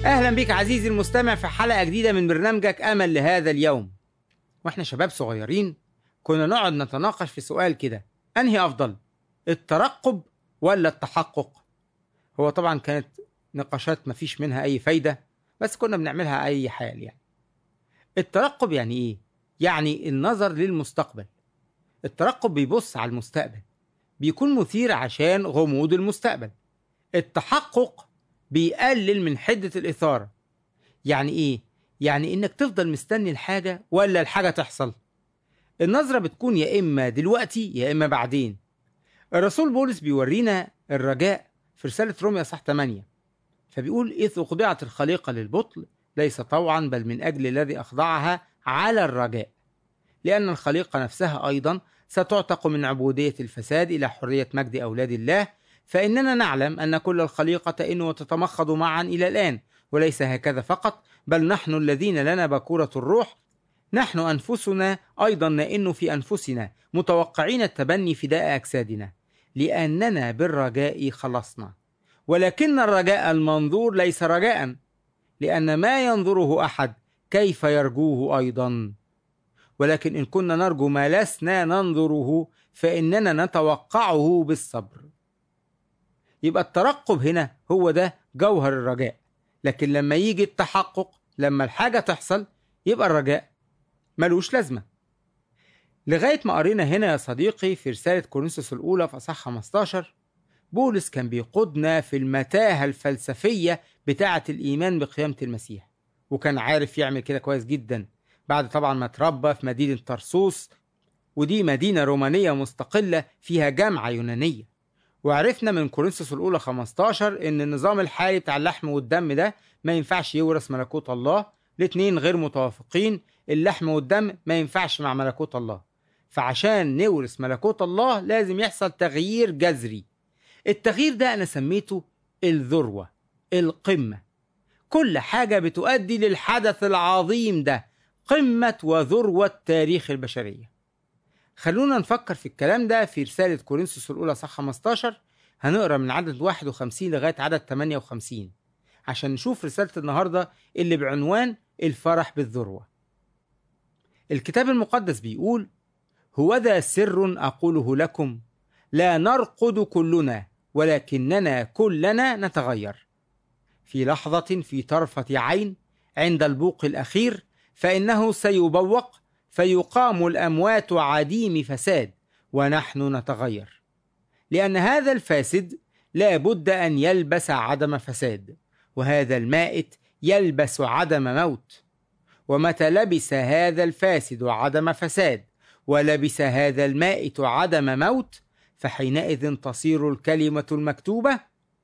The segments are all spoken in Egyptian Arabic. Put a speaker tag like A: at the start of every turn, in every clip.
A: اهلا بك عزيزي المستمع في حلقه جديده من برنامجك امل لهذا اليوم واحنا شباب صغيرين كنا نقعد نتناقش في سؤال كده انهي افضل الترقب ولا التحقق هو طبعا كانت نقاشات مفيش منها اي فايده بس كنا بنعملها اي حال يعني الترقب يعني ايه يعني النظر للمستقبل الترقب بيبص على المستقبل بيكون مثير عشان غموض المستقبل التحقق بيقلل من حدة الإثارة يعني إيه؟ يعني إنك تفضل مستني الحاجة ولا الحاجة تحصل النظرة بتكون يا إما دلوقتي يا إما بعدين الرسول بولس بيورينا الرجاء في رسالة روميا صح 8 فبيقول إذ أخضعت الخليقة للبطل ليس طوعا بل من أجل الذي أخضعها على الرجاء لأن الخليقة نفسها أيضا ستعتق من عبودية الفساد إلى حرية مجد أولاد الله فإننا نعلم أن كل الخليقة تئن وتتمخض معا إلى الآن وليس هكذا فقط بل نحن الذين لنا بكورة الروح نحن أنفسنا أيضا نئن في أنفسنا متوقعين التبني فداء أجسادنا لأننا بالرجاء خلصنا ولكن الرجاء المنظور ليس رجاء لأن ما ينظره أحد كيف يرجوه أيضا ولكن إن كنا نرجو ما لسنا ننظره فإننا نتوقعه بالصبر يبقى الترقب هنا هو ده جوهر الرجاء لكن لما يجي التحقق لما الحاجة تحصل يبقى الرجاء ملوش لازمة لغاية ما قرينا هنا يا صديقي في رسالة كورنثوس الأولى في أصحاح 15 بولس كان بيقودنا في المتاهة الفلسفية بتاعة الإيمان بقيامة المسيح وكان عارف يعمل كده كويس جدا بعد طبعا ما تربى في مدينة طرسوس ودي مدينة رومانية مستقلة فيها جامعة يونانية وعرفنا من كورنثوس الأولى 15 إن النظام الحالي بتاع اللحم والدم ده ما ينفعش يورث ملكوت الله الاتنين غير متوافقين اللحم والدم ما ينفعش مع ملكوت الله فعشان نورث ملكوت الله لازم يحصل تغيير جذري التغيير ده أنا سميته الذروة القمة كل حاجة بتؤدي للحدث العظيم ده قمة وذروة تاريخ البشرية خلونا نفكر في الكلام ده في رسالة كورنثوس الأولى صح 15 هنقرا من عدد 51 لغاية عدد 58 عشان نشوف رسالة النهاردة اللي بعنوان الفرح بالذروة الكتاب المقدس بيقول هو ذا سر أقوله لكم لا نرقد كلنا ولكننا كلنا نتغير في لحظة في طرفة عين عند البوق الأخير فإنه سيبوق فيقام الأموات عديم فساد ونحن نتغير لأن هذا الفاسد لا بد أن يلبس عدم فساد وهذا المائت يلبس عدم موت ومتى لبس هذا الفاسد عدم فساد ولبس هذا المائت عدم موت فحينئذ تصير الكلمة المكتوبة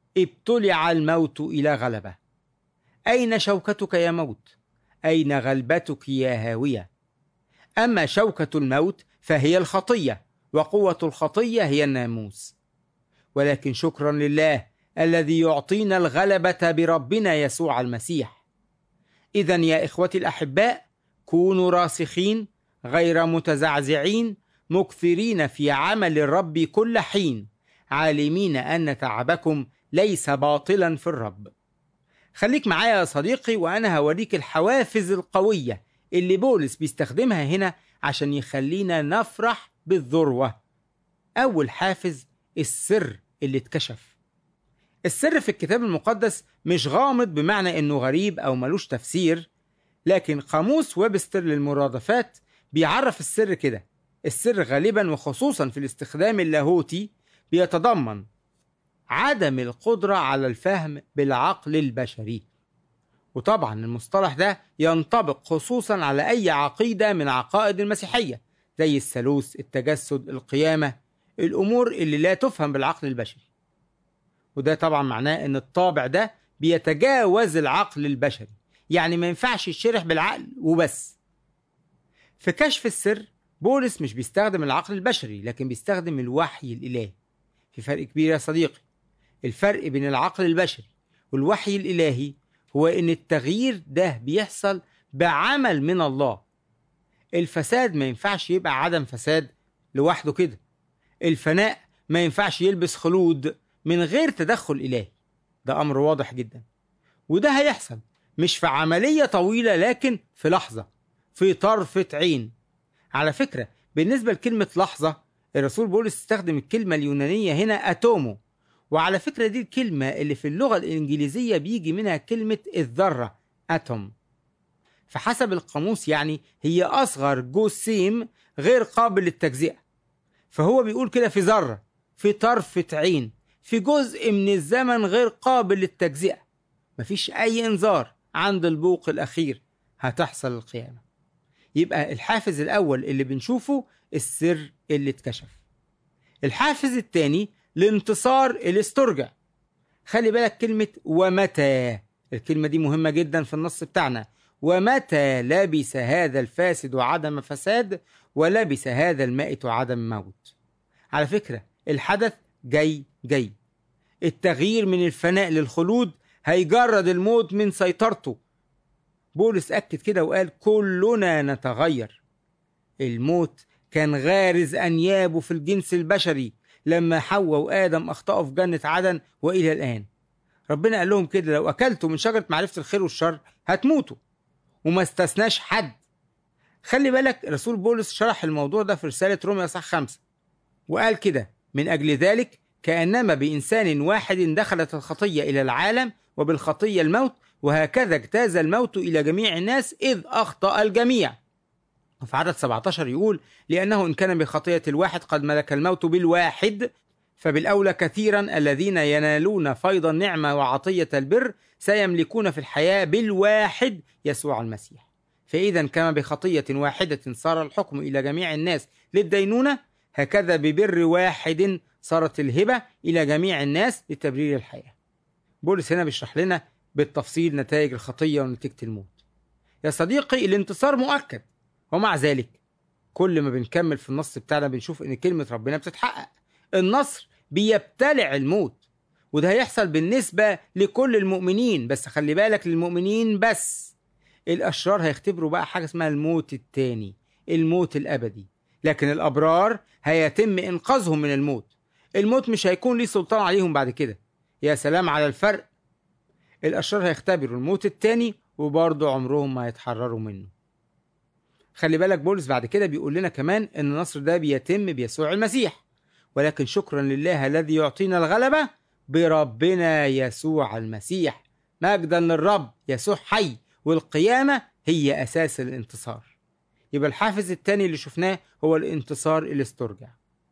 A: ابتلع الموت إلى غلبة أين شوكتك يا موت؟ أين غلبتك يا هاوية؟ أما شوكة الموت فهي الخطية وقوة الخطية هي الناموس ولكن شكرا لله الذي يعطينا الغلبة بربنا يسوع المسيح إذا يا إخوتي الأحباء كونوا راسخين غير متزعزعين مكثرين في عمل الرب كل حين عالمين أن تعبكم ليس باطلا في الرب خليك معايا يا صديقي وأنا هوريك الحوافز القوية اللي بولس بيستخدمها هنا عشان يخلينا نفرح بالذروة أول حافز السر اللي اتكشف السر في الكتاب المقدس مش غامض بمعنى انه غريب او ملوش تفسير لكن قاموس ويبستر للمرادفات بيعرف السر كده السر غالبا وخصوصا في الاستخدام اللاهوتي بيتضمن عدم القدرة على الفهم بالعقل البشري وطبعا المصطلح ده ينطبق خصوصا على أي عقيدة من عقائد المسيحية زي الثالوث التجسد القيامة الأمور اللي لا تفهم بالعقل البشري وده طبعا معناه ان الطابع ده بيتجاوز العقل البشري يعني ما ينفعش يشرح بالعقل وبس في كشف السر بولس مش بيستخدم العقل البشري لكن بيستخدم الوحي الإلهي في فرق كبير يا صديقي الفرق بين العقل البشري والوحي الإلهي هو إن التغيير ده بيحصل بعمل من الله الفساد ما ينفعش يبقى عدم فساد لوحده كده الفناء ما ينفعش يلبس خلود من غير تدخل إلهي ده أمر واضح جدا وده هيحصل مش في عملية طويلة لكن في لحظة في طرفة عين على فكرة بالنسبة لكلمة لحظة الرسول بولس استخدم الكلمة اليونانية هنا أتومو وعلى فكرة دي الكلمة اللي في اللغة الإنجليزية بيجي منها كلمة الذرة أتوم فحسب القاموس يعني هي أصغر جسيم غير قابل للتجزئة فهو بيقول كده في ذرة في طرفة عين في جزء من الزمن غير قابل للتجزئة مفيش أي إنذار عند البوق الأخير هتحصل القيامة يبقى الحافز الأول اللي بنشوفه السر اللي اتكشف الحافز الثاني الانتصار اللي استرجع خلي بالك كلمة ومتى الكلمة دي مهمة جدا في النص بتاعنا ومتى لبس هذا الفاسد عدم فساد ولبس هذا المائت عدم موت على فكرة الحدث جاي جاي التغيير من الفناء للخلود هيجرد الموت من سيطرته بولس أكد كده وقال كلنا نتغير الموت كان غارز أنيابه في الجنس البشري لما حواء وآدم أخطأوا في جنة عدن وإلى الآن ربنا قال لهم كده لو أكلتوا من شجرة معرفة الخير والشر هتموتوا وما استثناش حد خلي بالك رسول بولس شرح الموضوع ده في رسالة روميا صح خمسة وقال كده من أجل ذلك كأنما بإنسان واحد دخلت الخطية إلى العالم وبالخطية الموت وهكذا اجتاز الموت إلى جميع الناس إذ أخطأ الجميع وفي عدد 17 يقول لأنه إن كان بخطية الواحد قد ملك الموت بالواحد فبالأولى كثيرا الذين ينالون فيض النعمة وعطية البر سيملكون في الحياة بالواحد يسوع المسيح فإذا كما بخطية واحدة صار الحكم إلى جميع الناس للدينونة هكذا ببر واحد صارت الهبة إلى جميع الناس لتبرير الحياة بولس هنا بيشرح لنا بالتفصيل نتائج الخطية ونتيجة الموت يا صديقي الانتصار مؤكد ومع ذلك كل ما بنكمل في النص بتاعنا بنشوف ان كلمة ربنا بتتحقق النصر بيبتلع الموت وده هيحصل بالنسبة لكل المؤمنين بس خلي بالك للمؤمنين بس الأشرار هيختبروا بقى حاجة اسمها الموت التاني الموت الأبدي لكن الأبرار هيتم إنقاذهم من الموت الموت مش هيكون ليه سلطان عليهم بعد كده يا سلام على الفرق الأشرار هيختبروا الموت التاني وبرضه عمرهم ما هيتحرروا منه خلي بالك بولس بعد كده بيقول لنا كمان ان النصر ده بيتم بيسوع المسيح ولكن شكرا لله الذي يعطينا الغلبة بربنا يسوع المسيح مجدا للرب يسوع حي والقيامة هي أساس الانتصار يبقى الحافز الثاني اللي شفناه هو الانتصار اللي استرجع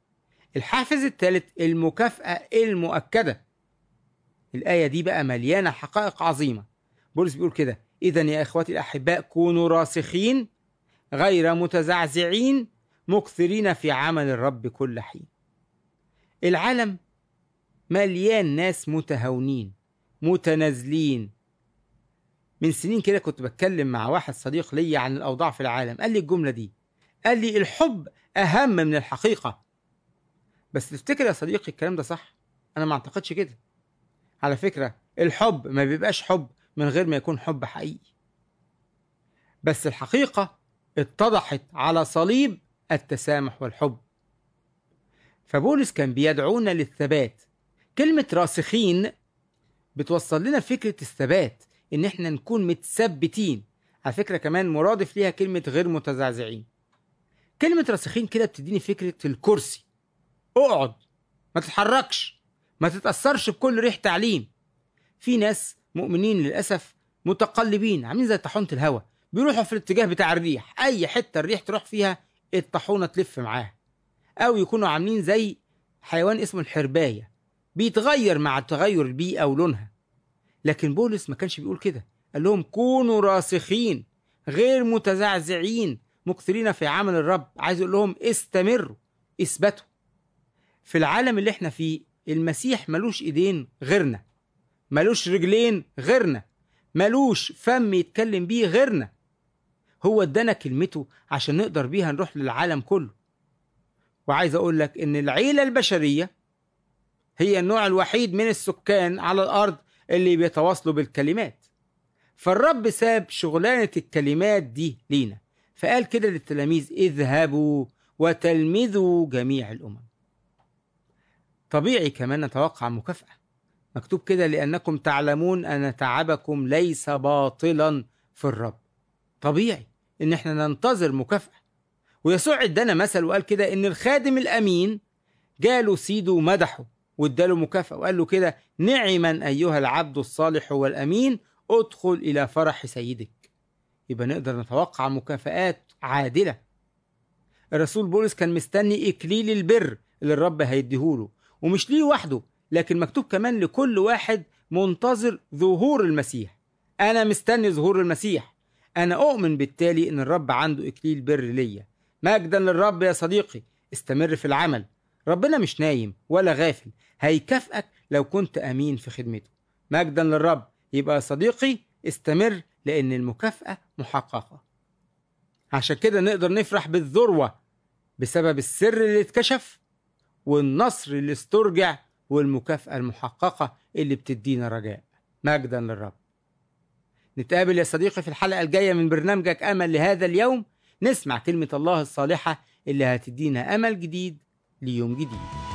A: الحافز الثالث المكافأة المؤكدة الآية دي بقى مليانة حقائق عظيمة بولس بيقول كده إذا يا إخوتي الأحباء كونوا راسخين غير متزعزعين مكثرين في عمل الرب كل حين العالم مليان ناس متهاونين متنازلين من سنين كده كنت بتكلم مع واحد صديق لي عن الأوضاع في العالم قال لي الجملة دي قال لي الحب أهم من الحقيقة بس تفتكر يا صديقي الكلام ده صح أنا ما أعتقدش كده على فكرة الحب ما بيبقاش حب من غير ما يكون حب حقيقي بس الحقيقة اتضحت على صليب التسامح والحب فبولس كان بيدعونا للثبات كلمة راسخين بتوصل لنا فكرة الثبات إن إحنا نكون متثبتين على فكرة كمان مرادف ليها كلمة غير متزعزعين كلمة راسخين كده بتديني فكرة الكرسي اقعد ما تتحركش ما تتأثرش بكل ريح تعليم في ناس مؤمنين للأسف متقلبين عاملين زي طاحونة الهواء بيروحوا في الاتجاه بتاع الريح أي حتة الريح تروح فيها الطاحونة تلف معاها أو يكونوا عاملين زي حيوان اسمه الحرباية بيتغير مع تغير البيئة ولونها لكن بولس ما كانش بيقول كده قال لهم كونوا راسخين غير متزعزعين مكثرين في عمل الرب عايز يقول لهم استمروا اثبتوا في العالم اللي احنا فيه المسيح ملوش ايدين غيرنا ملوش رجلين غيرنا ملوش فم يتكلم بيه غيرنا هو ادانا كلمته عشان نقدر بيها نروح للعالم كله وعايز اقول لك ان العيلة البشرية هي النوع الوحيد من السكان على الارض اللي بيتواصلوا بالكلمات فالرب ساب شغلانة الكلمات دي لينا فقال كده للتلاميذ اذهبوا وتلمذوا جميع الامم طبيعي كمان نتوقع مكافأة مكتوب كده لأنكم تعلمون أن تعبكم ليس باطلا في الرب طبيعي إن احنا ننتظر مكافأة ويسوع ادانا مثل وقال كده إن الخادم الأمين جاله سيده ومدحه واداله مكافأة وقال له كده نعما أيها العبد الصالح والأمين ادخل إلى فرح سيدك يبقى نقدر نتوقع مكافآت عادلة الرسول بولس كان مستني إكليل البر اللي الرب هيديهوله ومش ليه وحده لكن مكتوب كمان لكل واحد منتظر ظهور المسيح أنا مستني ظهور المسيح أنا أؤمن بالتالي إن الرب عنده إكليل بر ليا مجدا للرب يا صديقي استمر في العمل ربنا مش نايم ولا غافل هيكافئك لو كنت أمين في خدمته مجدا للرب يبقى يا صديقي استمر لأن المكافأة محققة عشان كده نقدر نفرح بالذروة بسبب السر اللي اتكشف والنصر اللي استرجع والمكافأة المحققة اللي بتدينا رجاء مجدا للرب نتقابل يا صديقي في الحلقة الجاية من برنامجك أمل لهذا اليوم نسمع كلمة الله الصالحة اللي هتدينا أمل جديد ليوم جديد